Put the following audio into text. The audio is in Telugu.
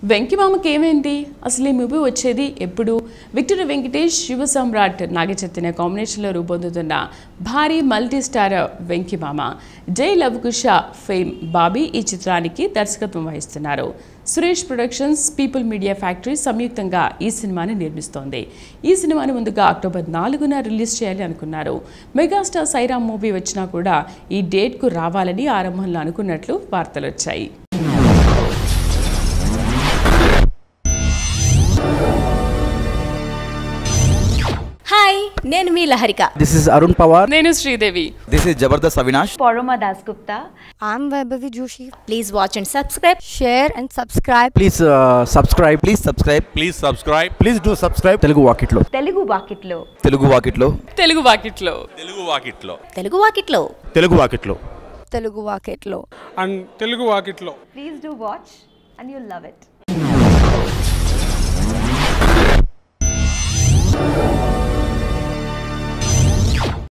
వెంకిమామకి ఏమేంటి అసలు ఈ మూవీ వచ్చేది ఎప్పుడు విక్టర్ వెంకటేష్ శివ సమ్రాట్ నాగచైతన్య కాంబినేషన్లో రూపొందుతున్న భారీ మల్టీ స్టార్ వెంకిమామ జై లవకుష ఫేమ్ బాబీ ఈ చిత్రానికి దర్శకత్వం వహిస్తున్నారు Suresh productions people media factory సంయుక్తంగా ఈ సినిమాని నిర్మిస్తోంది ఈ సినిమాని ముందుగా అక్టోబర్ నాలుగున రిలీజ్ చేయాలి అనుకున్నారు మెగాస్టార్ సైరామ్ మూవీ వచ్చినా కూడా ఈ డేట్కు రావాలని ఆరంభంలో అనుకున్నట్లు వార్తలు వచ్చాయి హాయ్ నేను మీ Laharika This is Arun Pawar. నేను Sridevi This is Jabardast Avinash. Pournami Das Gupta I'm Vaibhavi Joshi. Please watch and subscribe Share and subscribe. Please uh, subscribe. Please subscribe. Please subscribe. Please do subscribe. Telugu Walkitlo. Telugu Vakitlo Telugu Vakitlo Telugu Vakitlo Telugu Vakitlo Telugu Vakitlo Telugu వాకిట్లో Telugu Market Law. And Telugu Vakitlo please do watch and you love it